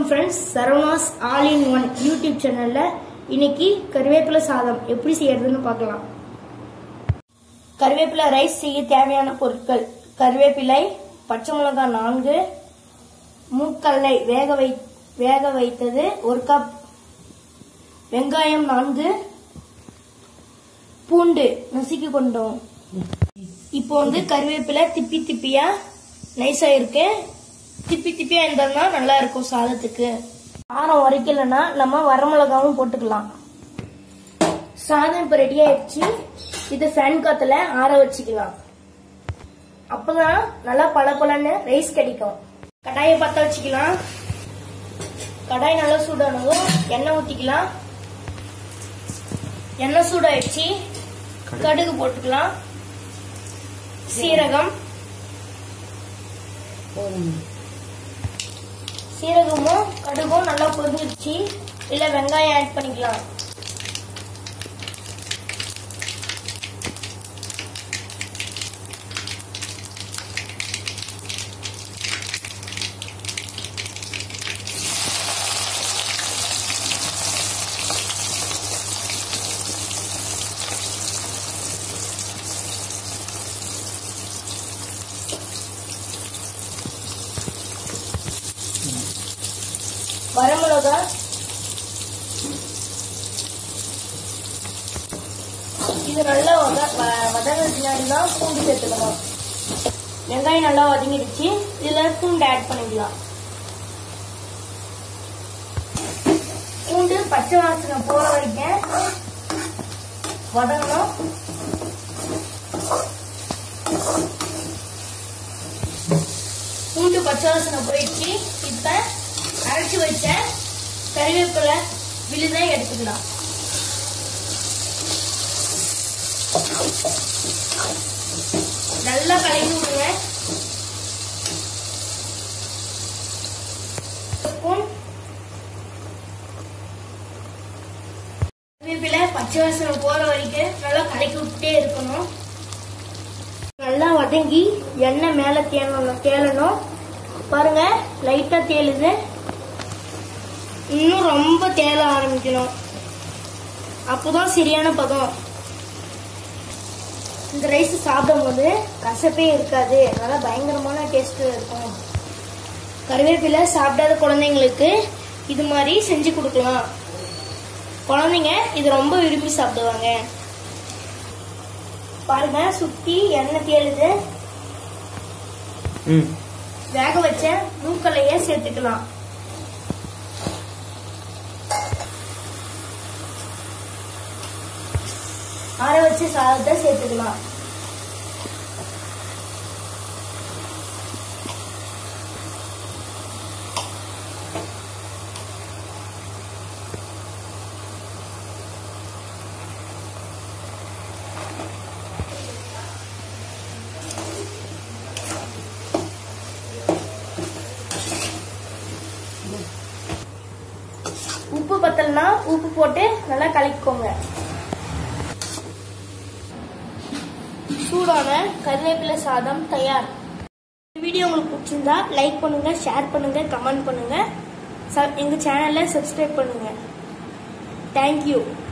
friends Saravanas all in one YouTube சேனல்ல இன்னைக்கு கருவேப்பிலை சாதம் எப்படி செய்யறதுன்னு பார்க்கலாம் கருவேப்பிலை ரைஸ் செய்ய தேவையான பொருட்கள் கருவேப்பிலை பச்சை மிளகாய் நான்கு மூக்கல்லை வேக வை வேக வைத்தது ஒரு கப் வெங்காயம் நான்கு பூண்டு நசுக்கி கொண்டோம் இப்போ வந்து கருவேப்பிலை திப்பி திப்பியா நைஸா இருக்கு திப்பி திப்பியா இருந்தோம்னா நல்லா இருக்கும் சாதத்துக்கு காரம் உரைக்கலன்னா நம்ம வரமிளகாவும் போட்டுக்கலாம் சாதம் இப்ப ரெடி ஆயிடுச்சு இது ஃபேன் காத்துல ஆற வச்சுக்கலாம் அப்பதான் நல்லா பளபளன்னு ரைஸ் கிடைக்கும் கடாயை பத்த வச்சுக்கலாம் கடாய் நல்லா சூடானதும் எண்ணெய் ஊத்திக்கலாம் எண்ணெய் சூடாயிடுச்சு கடுகு போட்டுக்கலாம் சீரகம் சீரகமும் கடுகும் நல்லா பொரிஞ்சிருச்சு இல்ல வெங்காயம் ஆட் பண்ணிக்கலாம் வரமிளகா இது நல்லா வத வ- வதங்கின பின்னாடி தான் பூண்டு சேர்த்துக்கணும் வெங்காயம் நல்லா வதங்கிடுச்சு இதுல பூண்டு ஆட் பண்ணிக்கலாம் பூண்டு பச்சை வாசனை போற வரைக்கும் வதங்கணும் பூண்டு பச்சை வாசனை போயிடுச்சு இப்ப அரைச்சு வச்ச கறிவேப்பிலை விழுதை எடுத்துக்கலாம் நல்லா கலக்கி விடுங்க ஸ்பூன் கறிவேப்பிலை பச்சை வாசனை போற வரைக்கும் நல்லா கலக்கி விட்டுட்டே இருக்கணும் நல்லா வதங்கி எண்ணெய் மேல தேனணும் தேலணும் பாருங்க லைட்டா தேலுது இன்னும் ரொம்ப தேல ஆரம்பிக்கணும் அப்போதான் சரியான பதம் இந்த ரைஸ் சாப்பிடும்போது கசப்பே இருக்காது நல்லா பயங்கரமான டேஸ்ட் இருக்கும் கருவேப்பிலை சாப்பிடாத குழந்தைங்களுக்கு இது மாதிரி செஞ்சு கொடுக்கலாம் குழந்தைங்க இது ரொம்ப விரும்பி சாப்பிடுவாங்க பாருங்க சுத்தி எண்ணெய் தேலுது ம் வேக வச்ச மூக்கலைய சேர்த்துக்கலாம் ஆற வச்ச சாதத்தை சேர்த்துக்கலாம் உப்பு பத்தலனா உப்பு போட்டு நல்லா கலக்கிக்கோங்க சூடான கருவேப்பிலை சாதம் தயார் இந்த வீடியோ உங்களுக்கு பிடிச்சிருந்தா லைக் பண்ணுங்க ஷேர் பண்ணுங்க கமெண்ட் பண்ணுங்க ச- எங்க சேனலை சப்ஸ்கிரைப் பண்ணுங்க தேங்க்யூ